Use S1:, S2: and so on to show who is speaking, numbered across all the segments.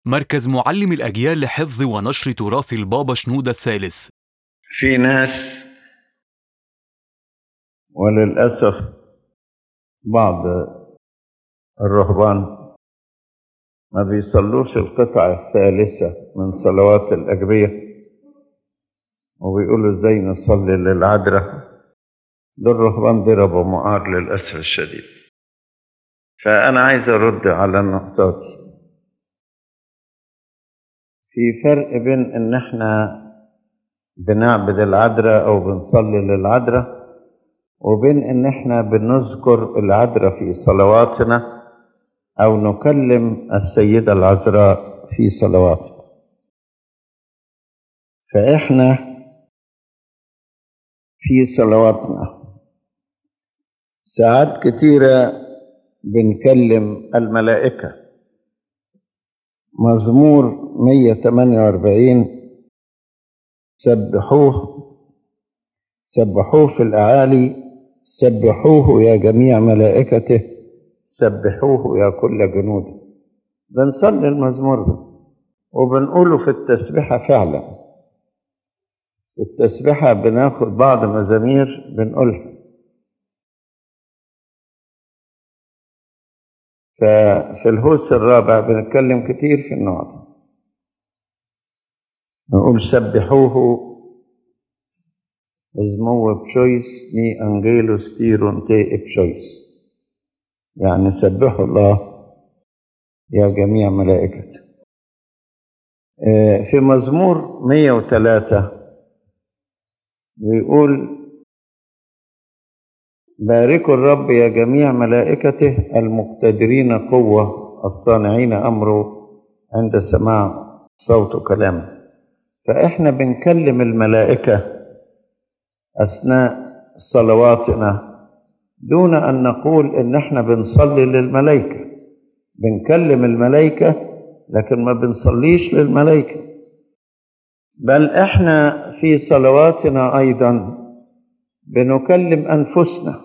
S1: مركز معلم الأجيال لحفظ ونشر تراث البابا شنودة الثالث
S2: في ناس وللأسف بعض الرهبان ما بيصلوش القطعة الثالثة من صلوات الأجبية وبيقولوا ازاي نصلي للعذراء دول الرهبان ضربوا معار للأسف الشديد فأنا عايز أرد على النقطة دي في فرق بين إن إحنا بنعبد العذراء أو بنصلي للعذراء وبين إن إحنا بنذكر العذراء في صلواتنا أو نكلم السيدة العذراء في صلواتنا فإحنا في صلواتنا ساعات كتيرة بنكلم الملائكة مزمور 148 سبحوه سبحوه في الأعالي سبحوه يا جميع ملائكته سبحوه يا كل جنوده بنصلي المزمور ده وبنقوله في التسبيحة فعلا في التسبيحة بناخد بعض مزامير بنقولها ففي الهوس الرابع بنتكلم كتير في النوع ده نقول سبحوه ازمو بشويس ني انجيلوس تيرون تي بشويس يعني سبحوا الله يا جميع ملائكته في مزمور 103 بيقول باركوا الرب يا جميع ملائكته المقتدرين قوة الصانعين أمره عند سماع صوت كلامه فإحنا بنكلم الملائكة أثناء صلواتنا دون أن نقول إن إحنا بنصلي للملائكة بنكلم الملائكة لكن ما بنصليش للملائكة بل إحنا في صلواتنا أيضا بنكلم أنفسنا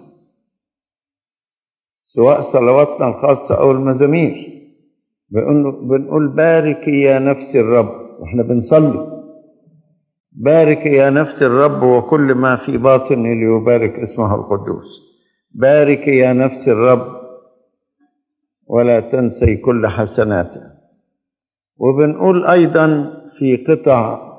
S2: سواء صلواتنا الخاصة أو المزامير بنقول, بنقول بارك يا نفس الرب واحنا بنصلي بارك يا نفس الرب وكل ما في باطني ليبارك اسمه القدوس بارك يا نفس الرب ولا تنسي كل حسناته وبنقول أيضا في قطع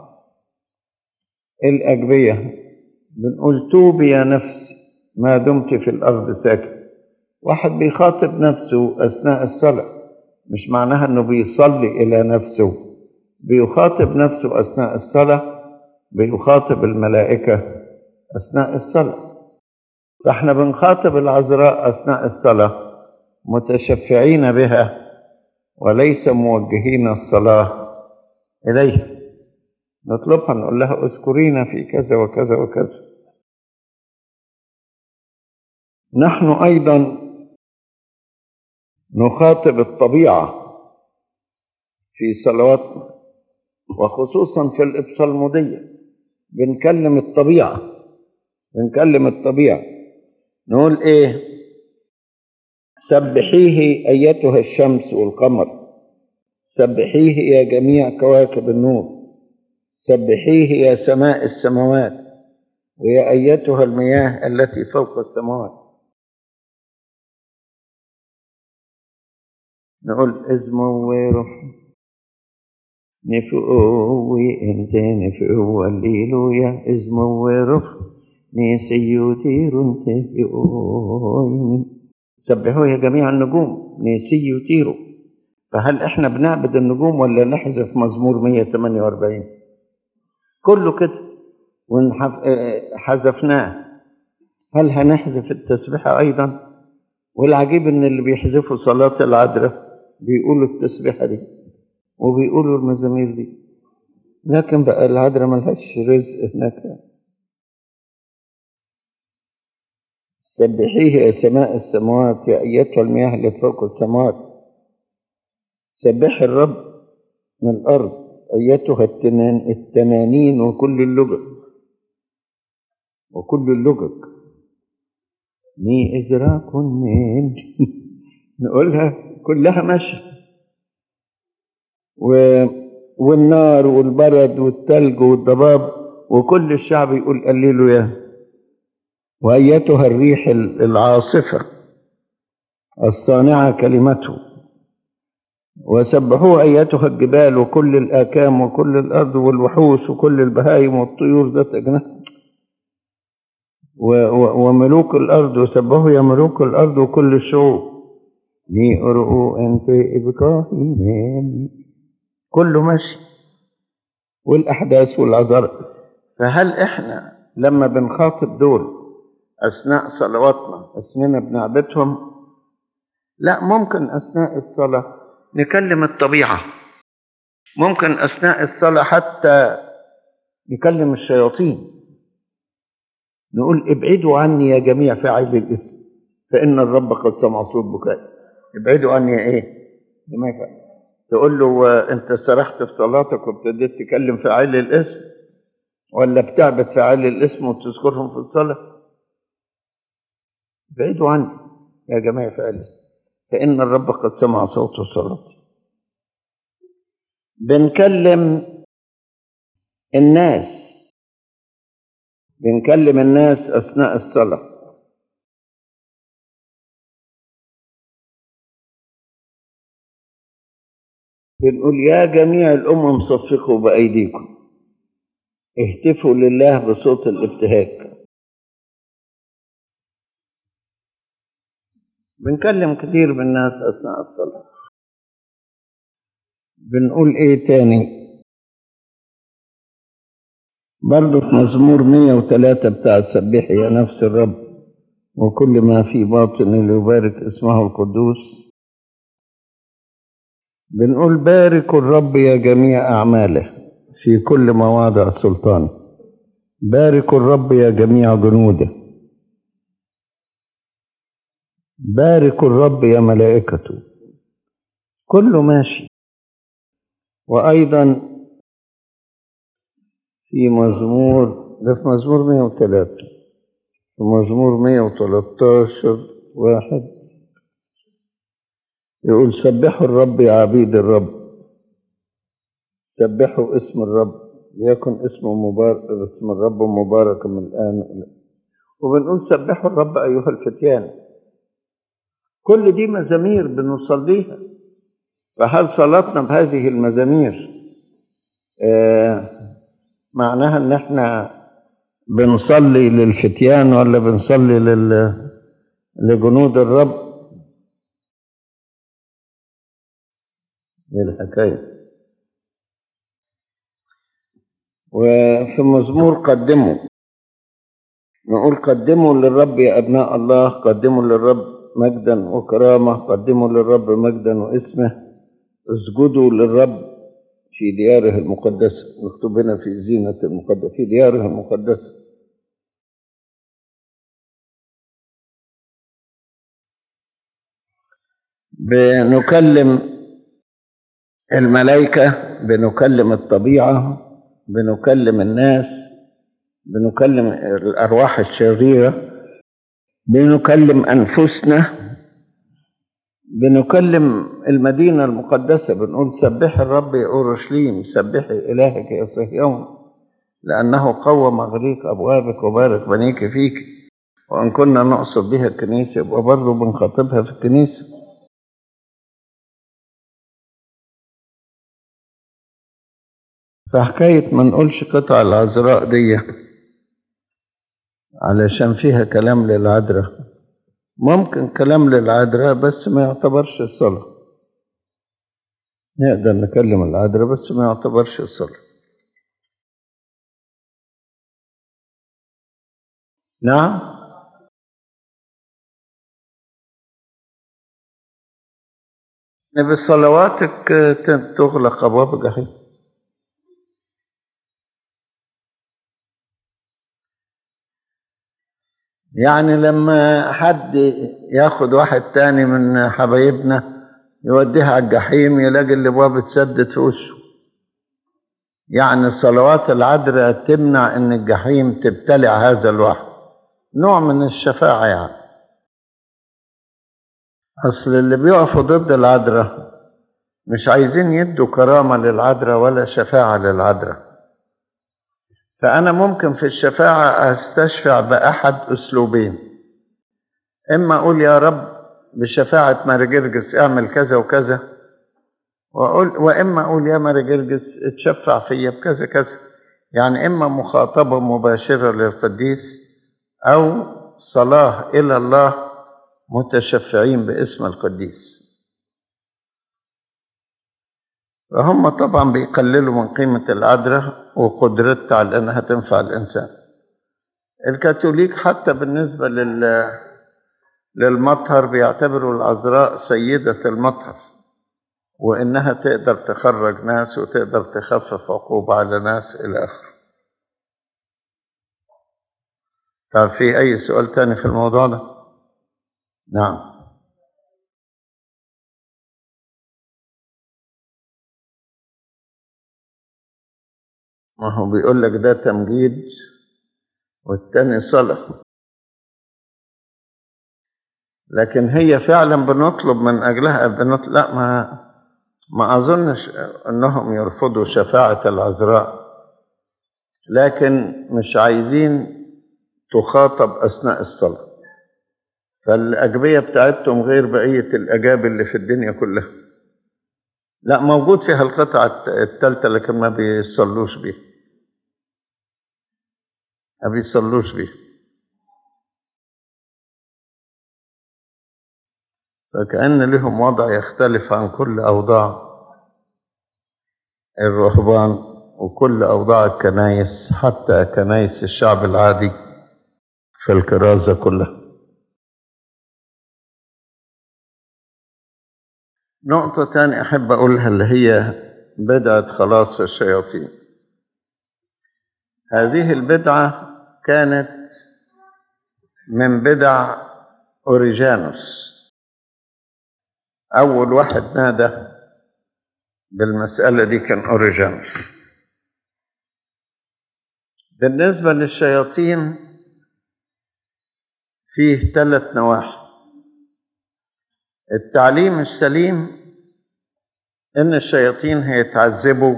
S2: الأجبية بنقول توبي يا نفس ما دمت في الأرض ساكن واحد بيخاطب نفسه أثناء الصلاة مش معناها أنه بيصلي إلى نفسه بيخاطب نفسه أثناء الصلاة بيخاطب الملائكة أثناء الصلاة فإحنا بنخاطب العذراء أثناء الصلاة متشفعين بها وليس موجهين الصلاة إليها نطلبها نقول لها اذكرينا في كذا وكذا وكذا نحن أيضا نخاطب الطبيعة في صلواتنا وخصوصا في الإبصالمودية بنكلم الطبيعة بنكلم الطبيعة نقول إيه سبحيه أيتها الشمس والقمر سبحيه يا جميع كواكب النور سبحيه يا سماء السماوات ويا أيتها المياه التي فوق السماوات نقول اسمه ويرف نفقوي انت نفقو الليلويا اسمه ويرف نسيوتير انت سبحوه يا جميع النجوم نسيوتيرو فهل احنا بنعبد النجوم ولا نحذف مزمور 148 كله كده وحذفناه هل هنحذف التسبيحة أيضا والعجيب إن اللي بيحذفوا صلاة العذراء بيقولوا التسبيحة دي وبيقولوا المزامير دي لكن بقى العذراء ملهاش رزق هناك سبحيه يا سماء السماوات يا أيتها المياه التي فوق السماوات سبح الرب من الأرض أيتها التنان التنانين وكل اللجج وكل اللجج ني إزراك نين نقولها كلها ماشية و... والنار والبرد والثلج والضباب وكل الشعب يقول قللوا يا وأيتها الريح العاصفة الصانعة كلمته وسبحوه أيتها الجبال وكل الآكام وكل الأرض والوحوش وكل البهائم والطيور ذات أجنحة وملوك الأرض وسبحوا يا ملوك الأرض وكل الشعوب ليقرؤوا أنت إبراهيم كله ماشي والأحداث والعذراء فهل إحنا لما بنخاطب دول أثناء صلواتنا اسمنا بنعبدهم لا ممكن أثناء الصلاة نكلم الطبيعة ممكن أثناء الصلاة حتى نكلم الشياطين نقول ابعدوا عني يا جميع فاعلي الاسم فإن الرب قد سمع صوت بكائي ابعدوا عني يا ايه جميع فاعلي تقول له انت سرحت في صلاتك وابتديت تكلم فاعلي الاسم ولا بتعبد فاعلي الاسم وتذكرهم في الصلاة ابعدوا عني يا جميع فاعلي الاسم فإن الرب قد سمع صوت صلاتي بنكلم الناس بنكلم الناس أثناء الصلاة بنقول يا جميع الأمم صفقوا بأيديكم اهتفوا لله بصوت الابتهاج بنكلم كتير من الناس أثناء الصلاة بنقول إيه تاني برضه في مزمور 103 بتاع السبح يا نفس الرب وكل ما في باطن ليبارك اسمه القدوس بنقول باركوا الرب يا جميع أعماله في كل مواضع سلطانه باركوا الرب يا جميع جنوده باركوا الرب يا ملائكته كله ماشي وأيضا في مزمور ده في مزمور 103 في مزمور 113 واحد يقول سبحوا الرب يا عبيد الرب سبحوا اسم الرب ليكن اسمه مبارك اسم الرب مبارك من الآن وبنقول سبحوا الرب أيها الفتيان كل دي مزامير بنصليها فهل صلاتنا بهذه المزامير آه معناها ان احنا بنصلي للفتيان ولا بنصلي لل... لجنود الرب ايه الحكايه وفي مزمور قدموا نقول قدموا للرب يا ابناء الله قدموا للرب مجدا وكرامه قدموا للرب مجدا واسمه اسجدوا للرب في دياره المقدسة مكتوب هنا في زينة المقدسة في دياره المقدسة بنكلم الملائكة بنكلم الطبيعة بنكلم الناس بنكلم الأرواح الشريرة بنكلم أنفسنا بنكلم المدينة المقدسة بنقول سبح الرب يا أورشليم سبحي إلهك يا صهيون لأنه قوم مغريق أبوابك وبارك بنيك فيك وإن كنا نقصد بها الكنيسة يبقى برضه بنخاطبها في الكنيسة فحكاية ما نقولش قطع العذراء دي علشان فيها كلام للعذراء ممكن كلام للعذراء بس ما يعتبرش الصلاة نقدر نكلم العذراء بس ما يعتبرش الصلاة نعم بصلواتك تغلق أبواب الجحيم يعني لما حد ياخد واحد تاني من حبايبنا يوديها على الجحيم يلاقي الابواب اتسدت في وشه يعني الصلوات العذراء تمنع ان الجحيم تبتلع هذا الواحد نوع من الشفاعة يعني اصل اللي بيقفوا ضد العذراء مش عايزين يدوا كرامة للعذراء ولا شفاعة للعذراء فأنا ممكن في الشفاعة أستشفع بأحد أسلوبين إما أقول يا رب بشفاعة ماري جرجس اعمل كذا وكذا وأقول وإما أقول يا ماري جرجس اتشفع فيا بكذا كذا يعني إما مخاطبة مباشرة للقديس أو صلاة إلى الله متشفعين باسم القديس فهم طبعا بيقللوا من قيمة العذراء وقدرتها على أنها تنفع الإنسان الكاثوليك حتى بالنسبة لل للمطهر بيعتبروا العذراء سيدة المطهر وإنها تقدر تخرج ناس وتقدر تخفف عقوبة على ناس إلى آخره طب في أي سؤال تاني في الموضوع ده؟ نعم ما هو بيقول لك ده تمجيد والتاني صلاة لكن هي فعلا بنطلب من أجلها بنطلب لا ما ما أظنش أنهم يرفضوا شفاعة العذراء لكن مش عايزين تخاطب أثناء الصلاة فالأجبية بتاعتهم غير بقية الأجابة اللي في الدنيا كلها لا موجود فيها القطعة الثالثة لكن ما بيصلوش بيها ما بيصلوش بيها فكأن لهم وضع يختلف عن كل أوضاع الرهبان وكل أوضاع الكنايس حتى كنايس الشعب العادي في الكرازة كلها نقطة تانية أحب أقولها اللي هي بدعة خلاص الشياطين هذه البدعة كانت من بدع أوريجانوس أول واحد نادى بالمسألة دي كان أوريجانوس بالنسبة للشياطين فيه ثلاث نواحي التعليم السليم ان الشياطين هيتعذبوا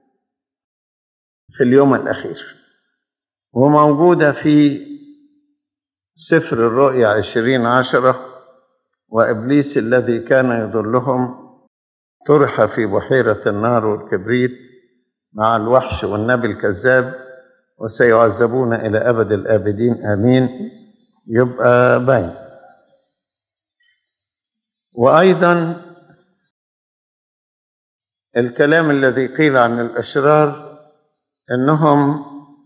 S2: في اليوم الاخير وموجوده في سفر الرؤيا عشرين عشره وابليس الذي كان يضلهم طرح في بحيره النار والكبريت مع الوحش والنبي الكذاب وسيعذبون الى ابد الابدين امين يبقى باين وايضا الكلام الذي قيل عن الاشرار انهم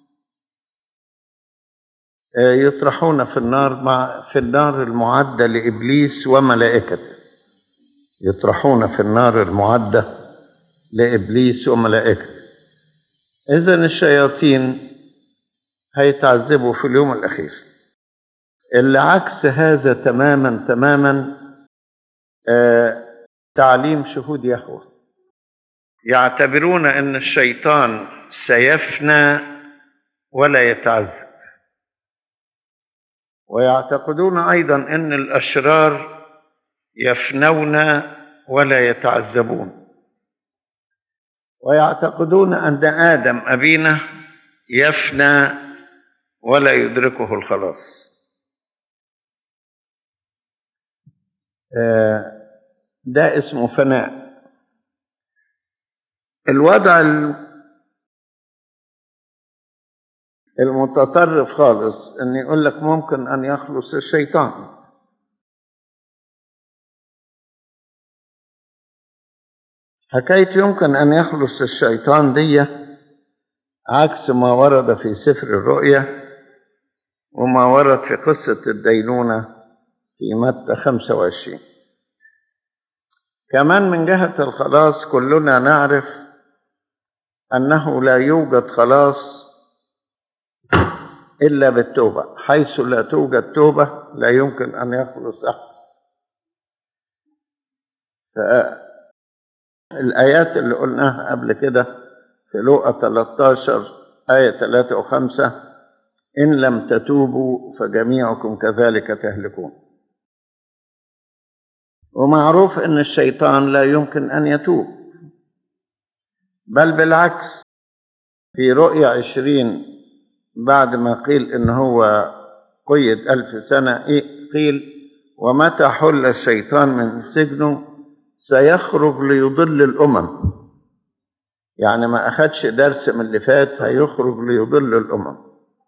S2: يطرحون في النار مع في النار المعده لابليس وملائكته يطرحون في النار المعده لابليس وملائكته اذا الشياطين هيتعذبوا في اليوم الاخير اللي عكس هذا تماما تماما آه تعليم شهود يهوه يعتبرون ان الشيطان سيفنى ولا يتعذب ويعتقدون ايضا ان الاشرار يفنون ولا يتعذبون ويعتقدون ان ادم ابينا يفنى ولا يدركه الخلاص ده اسمه فناء الوضع المتطرف خالص ان يقول لك ممكن ان يخلص الشيطان حكاية يمكن ان يخلص الشيطان دي عكس ما ورد في سفر الرؤيا وما ورد في قصة الدينونة في متى 25 كمان من جهة الخلاص كلنا نعرف أنه لا يوجد خلاص إلا بالتوبة حيث لا توجد توبة لا يمكن أن يخلص أحد الآيات اللي قلناها قبل كده في لوقا 13 آية 3 و5 إن لم تتوبوا فجميعكم كذلك تهلكون ومعروف ان الشيطان لا يمكن ان يتوب بل بالعكس في رؤيا عشرين بعد ما قيل ان هو قيد ألف سنة قيل ومتى حل الشيطان من سجنه سيخرج ليضل الأمم يعني ما أخدش درس من اللي فات هيخرج ليضل الأمم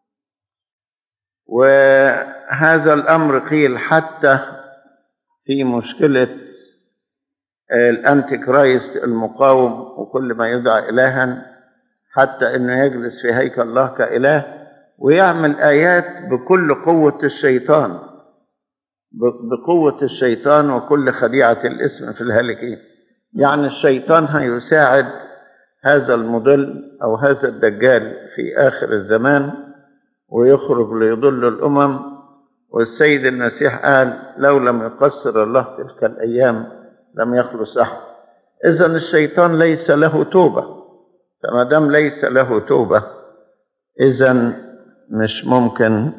S2: وهذا الأمر قيل حتى في مشكلة الأنتي كرايست المقاوم وكل ما يدعى إلها حتى أنه يجلس في هيكل الله كإله ويعمل آيات بكل قوة الشيطان بقوة الشيطان وكل خديعة الاسم في الهالكين يعني الشيطان هيساعد هذا المضل أو هذا الدجال في آخر الزمان ويخرج ليضل الأمم والسيد المسيح قال لو لم يقصر الله تلك الأيام لم يخلص أحد إذا الشيطان ليس له توبة فما دام ليس له توبة إذا مش ممكن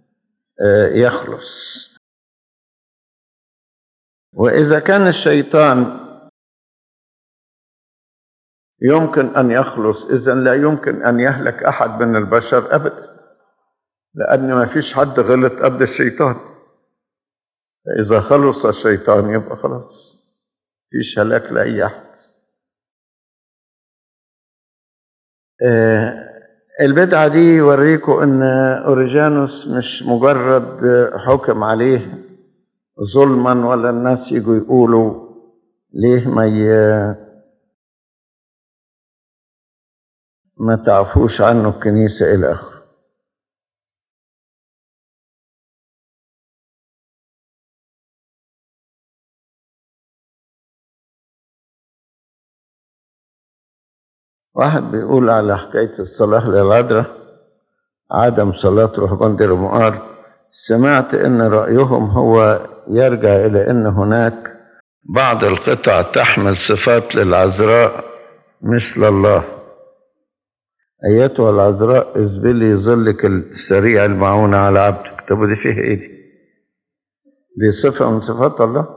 S2: يخلص وإذا كان الشيطان يمكن أن يخلص إذا لا يمكن أن يهلك أحد من البشر أبدا لأن ما فيش حد غلط قد الشيطان إذا خلص الشيطان يبقى خلاص فيش هلاك لأي أحد آه البدعة دي يوريكم أن أوريجانوس مش مجرد حكم عليه ظلما ولا الناس يجوا يقولوا ليه ما ي... ما تعفوش عنه الكنيسة إلى آخره واحد بيقول على حكاية الصلاة للعذراء عدم صلاة رهبان دير مؤار سمعت ان رأيهم هو يرجع الى ان هناك بعض القطع تحمل صفات للعذراء مثل الله ايتها العذراء اذبلي ظلك السريع المعونة على عبدك طب دي فيها ايه دي دي صفة من صفات الله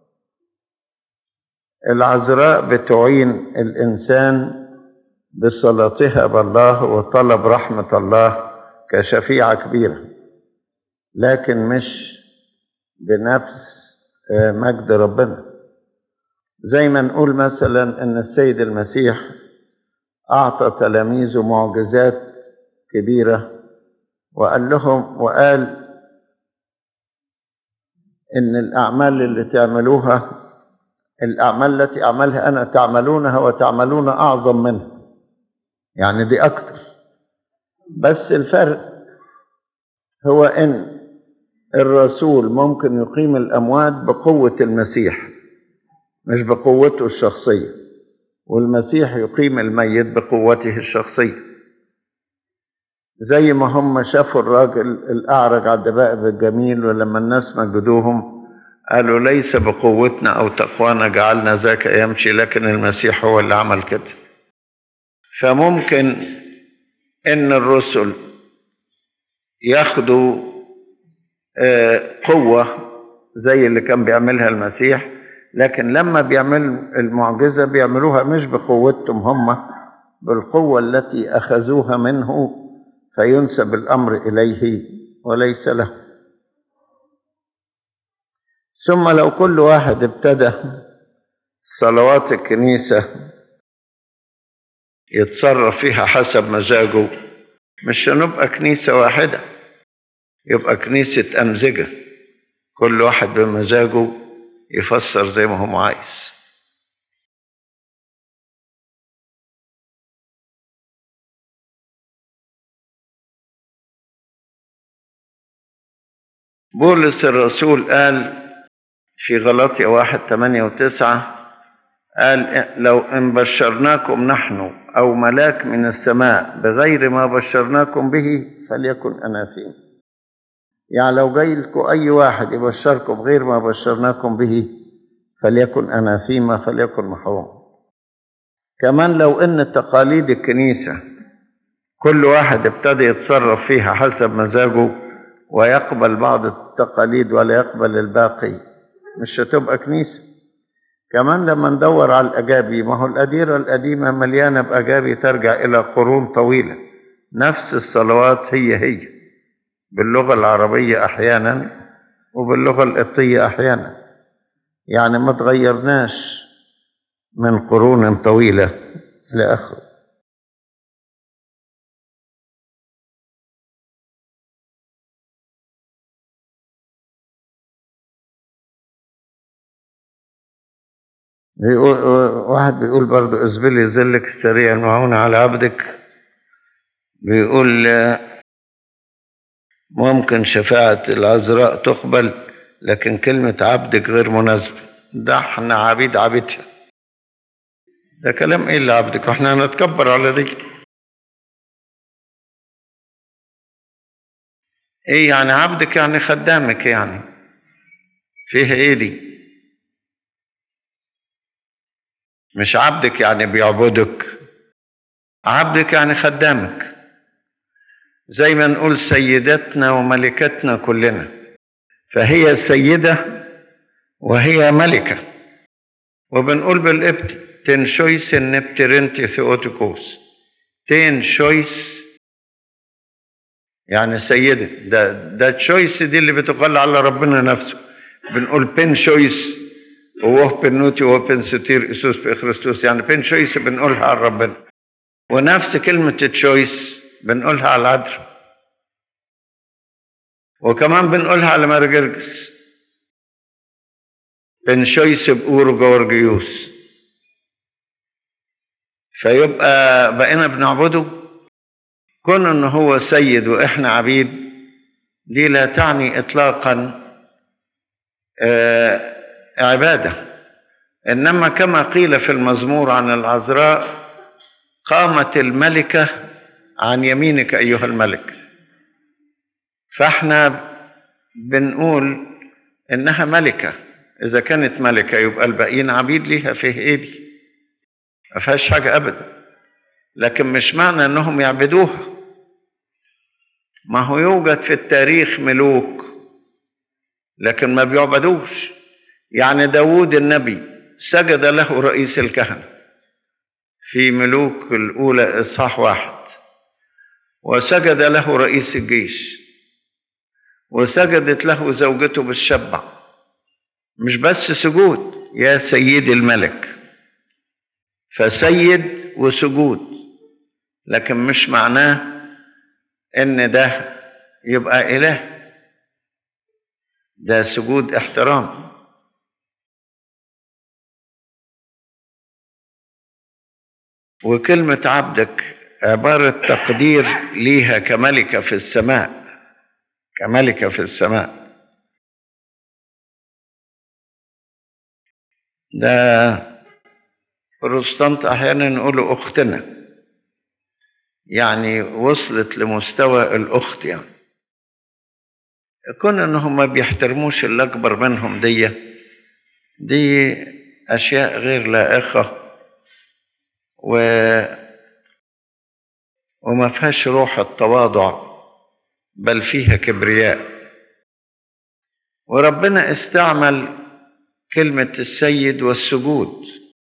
S2: العذراء بتعين الانسان بصلاتها بالله وطلب رحمة الله كشفيعة كبيرة لكن مش بنفس مجد ربنا زي ما نقول مثلا ان السيد المسيح اعطى تلاميذه معجزات كبيره وقال لهم وقال ان الاعمال اللي تعملوها الاعمال التي اعملها انا تعملونها وتعملون اعظم منها يعني دي اكتر بس الفرق هو ان الرسول ممكن يقيم الاموات بقوه المسيح مش بقوته الشخصيه والمسيح يقيم الميت بقوته الشخصيه زي ما هم شافوا الراجل الاعرج على الدبائب الجميل ولما الناس مجدوهم قالوا ليس بقوتنا او تقوانا جعلنا ذاك يمشي لكن المسيح هو اللي عمل كده فممكن ان الرسل ياخدوا قوة زي اللي كان بيعملها المسيح لكن لما بيعملوا المعجزة بيعملوها مش بقوتهم هم بالقوة التي أخذوها منه فينسب الأمر إليه وليس له ثم لو كل واحد ابتدى صلوات الكنيسة يتصرف فيها حسب مزاجه مش هنبقى كنيسة واحدة يبقى كنيسة أمزجة كل واحد بمزاجه يفسر زي ما هو عايز بولس الرسول قال في غلطية واحد ثمانية وتسعة قال لو إن بشرناكم نحن أو ملاك من السماء بغير ما بشرناكم به فليكن أناثيم يعني لو جاي لكم أي واحد يبشركم بغير ما بشرناكم به فليكن أناثيما فليكن محروم كمان لو إن تقاليد الكنيسة كل واحد ابتدى يتصرف فيها حسب مزاجه ويقبل بعض التقاليد ولا يقبل الباقي مش هتبقى كنيسة كمان لما ندور على الأجابي ما هو الأديرة القديمة مليانة بأجابي ترجع إلى قرون طويلة نفس الصلوات هي هي باللغة العربية أحيانا وباللغة القبطية أحيانا يعني ما تغيرناش من قرون طويلة إلى آخره بيقول واحد بيقول برضو اسبلي ذلك السريع المعون على عبدك بيقول ممكن شفاعة العذراء تقبل لكن كلمة عبدك غير مناسبة ده احنا عبيد عبيدها ده كلام ايه اللي عبدك واحنا هنتكبر على دي ايه يعني عبدك يعني خدامك يعني فيها ايه دي مش عبدك يعني بيعبدك عبدك يعني خدامك زي ما نقول سيدتنا وملكتنا كلنا فهي سيدة وهي ملكة وبنقول بالقبط تن شويس النبترنتي ثيوتيكوس تين شويس يعني سيدة ده ده تشويس دي اللي بتقال على ربنا نفسه بنقول بين شويس وهو بنوتي وهو بن ستير اسوس في خريستوس يعني بين شويس بنقولها على ربنا ونفس كلمة تشويس بنقولها على العذراء وكمان بنقولها على مرجرجس بن شويس بأورو جورجيوس فيبقى بقينا بنعبده كون ان هو سيد واحنا عبيد دي لا تعني اطلاقا آه عباده انما كما قيل في المزمور عن العذراء قامت الملكه عن يمينك ايها الملك فاحنا بنقول انها ملكه اذا كانت ملكه يبقى الباقيين عبيد ليها فيه ايه دي ما فيهاش حاجه ابدا لكن مش معنى انهم يعبدوها ما هو يوجد في التاريخ ملوك لكن ما بيعبدوش يعني داود النبي سجد له رئيس الكهنة في ملوك الأولى إصحاح واحد وسجد له رئيس الجيش وسجدت له زوجته بالشبع مش بس سجود يا سيدي الملك فسيد وسجود لكن مش معناه ان ده يبقى اله ده سجود احترام وكلمة عبدك عبارة تقدير ليها كملكة في السماء كملكة في السماء ده بروتستانت أحيانا يقولوا أختنا يعني وصلت لمستوى الأخت يعني كون إنهم ما بيحترموش اللي أكبر منهم دي دي أشياء غير لائقة و وما فيهاش روح التواضع بل فيها كبرياء وربنا استعمل كلمة السيد والسجود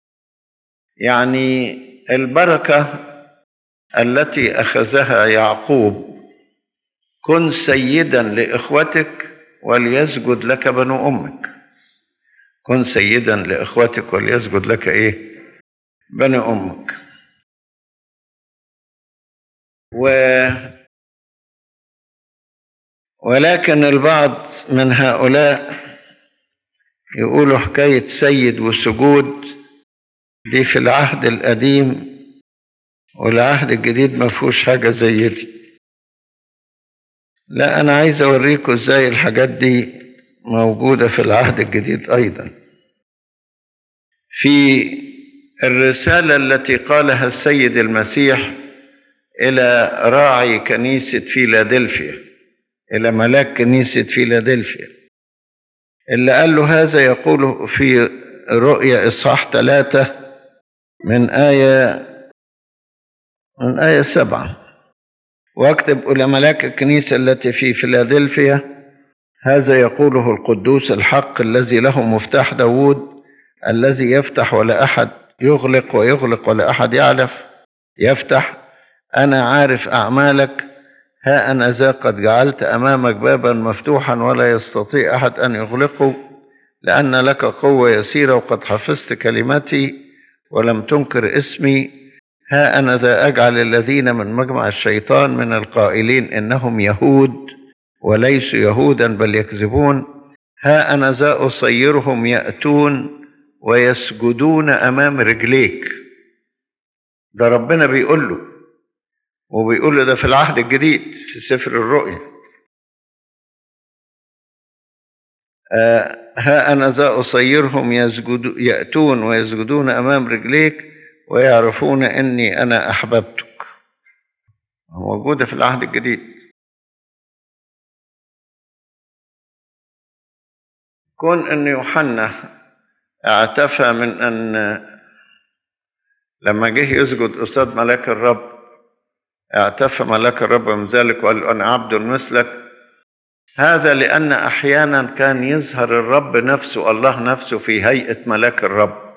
S2: يعني البركة التي أخذها يعقوب كن سيدا لإخوتك وليسجد لك بنو أمك كن سيدا لإخوتك وليسجد لك إيه بني أمك و ولكن البعض من هؤلاء يقولوا حكاية سيد وسجود دي في العهد القديم والعهد الجديد ما فيهوش حاجة زي دي لا أنا عايز أوريكم إزاي الحاجات دي موجودة في العهد الجديد أيضا في الرسالة التي قالها السيد المسيح إلى راعي كنيسة فيلادلفيا إلى ملاك كنيسة فيلادلفيا اللي قال له هذا يقوله في رؤيا إصحاح ثلاثة من آية من آية سبعة واكتب إلى ملاك الكنيسة التي في فيلادلفيا هذا يقوله القدوس الحق الذي له مفتاح داود الذي يفتح ولا أحد يغلق ويغلق ولا أحد يعرف يفتح أنا عارف أعمالك ها أنا ذا قد جعلت أمامك بابا مفتوحا ولا يستطيع أحد أن يغلقه لأن لك قوة يسيرة وقد حفظت كلمتي ولم تنكر اسمي ها أنا ذا أجعل الذين من مجمع الشيطان من القائلين إنهم يهود وليسوا يهودا بل يكذبون ها أنا ذا أصيرهم يأتون ويسجدون أمام رجليك ده ربنا بيقول له وبيقول له ده في العهد الجديد في سفر الرؤيا آه ها أنا ذا أصيرهم يسجد يأتون ويسجدون أمام رجليك ويعرفون أني أنا أحببتك موجودة في العهد الجديد كون أن يوحنا اعتفى من أن لما جه يسجد قصاد ملاك الرب اعتفى ملاك الرب من ذلك وقال له أنا عبد مثلك هذا لأن أحيانا كان يظهر الرب نفسه الله نفسه في هيئة ملاك الرب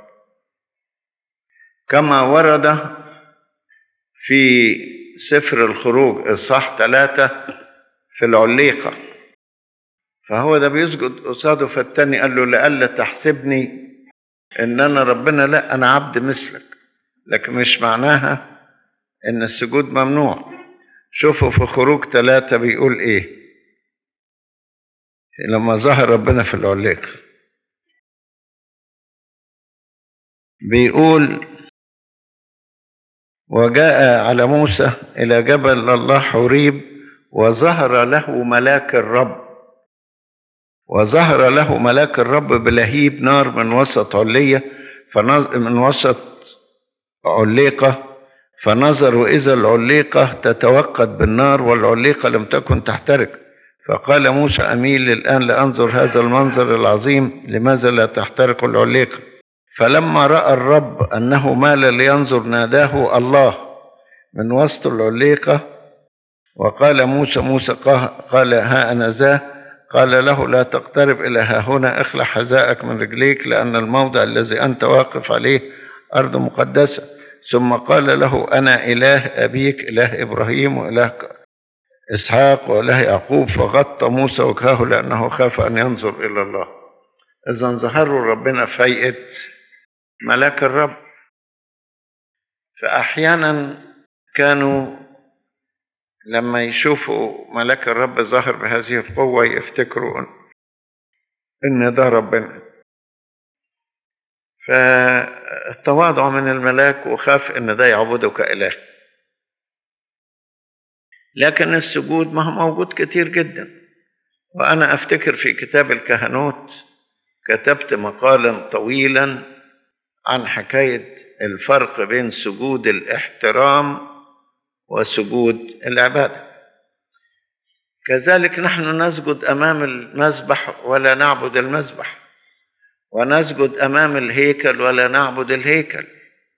S2: كما ورد في سفر الخروج إصحاح ثلاثة في العليقة فهو ده بيسجد قصاده فالتاني قال له لئلا تحسبني ان انا ربنا لا انا عبد مثلك لكن مش معناها ان السجود ممنوع شوفوا في خروج ثلاثة بيقول ايه لما ظهر ربنا في العليقة بيقول وجاء على موسى إلى جبل الله حريب وظهر له ملاك الرب وظهر له ملاك الرب بلهيب نار من وسط علية فنظ... من وسط عليقة فنظر وإذا العليقة تتوقد بالنار والعليقة لم تكن تحترق فقال موسى أميل الآن لأنظر هذا المنظر العظيم لماذا لا تحترق العليقة فلما رأى الرب أنه مال لينظر ناداه الله من وسط العليقة وقال موسى موسى قال ها أنا ذا قال له لا تقترب إلى ها هنا اخلع حذاءك من رجليك لأن الموضع الذي أنت واقف عليه أرض مقدسة ثم قال له أنا إله أبيك إله إبراهيم وإله إسحاق وإله يعقوب فغطى موسى وجهه لأنه خاف أن ينظر إلى الله إذا ظهروا ربنا في هيئة ملاك الرب فأحيانا كانوا لما يشوفوا ملاك الرب ظاهر بهذه القوة يفتكروا إن ده ربنا فالتواضع من الملاك وخاف إن ده يعبده كإله لكن السجود ما هو موجود كتير جدا وأنا أفتكر في كتاب الكهنوت كتبت مقالا طويلا عن حكاية الفرق بين سجود الاحترام وسجود العبادة كذلك نحن نسجد أمام المذبح ولا نعبد المذبح ونسجد أمام الهيكل ولا نعبد الهيكل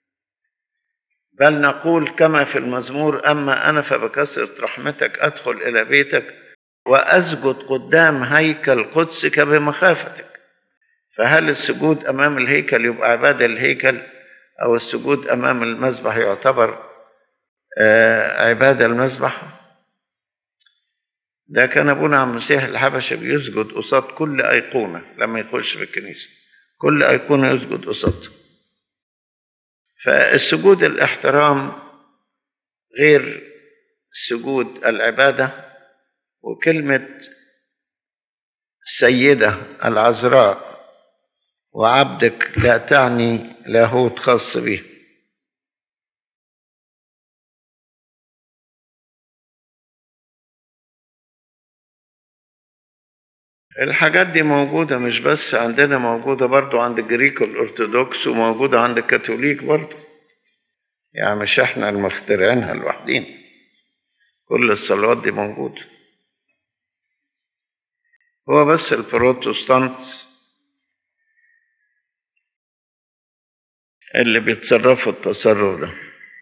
S2: بل نقول كما في المزمور أما أنا فبكثرة رحمتك أدخل إلى بيتك وأسجد قدام هيكل قدسك بمخافتك فهل السجود أمام الهيكل يبقى عبادة الهيكل أو السجود أمام المذبح يعتبر عبادة المذبح ده كان أبونا عم مسيح الحبشة بيسجد قصاد كل أيقونة لما يخش في الكنيسة كل أيقونة يسجد قصادها فالسجود الاحترام غير سجود العبادة وكلمة سيدة العذراء وعبدك لا تعني لاهوت خاص به الحاجات دي موجودة مش بس عندنا موجودة برضو عند الجريك الأرثوذكس وموجودة عند الكاثوليك برضو يعني مش احنا المخترعينها لوحدين كل الصلوات دي موجودة هو بس البروتستانت اللي بيتصرفوا التصرف ده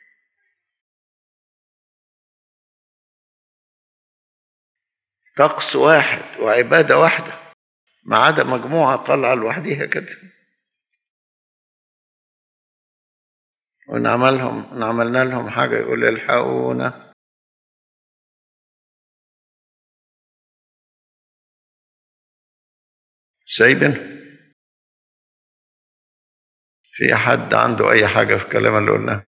S2: طقس واحد وعبادة واحدة ما عدا مجموعة طالعة لوحديها كده ونعملهم نعملنا لهم حاجة يقول الحقونا سايبن في حد عنده أي حاجة في الكلام اللي قلناه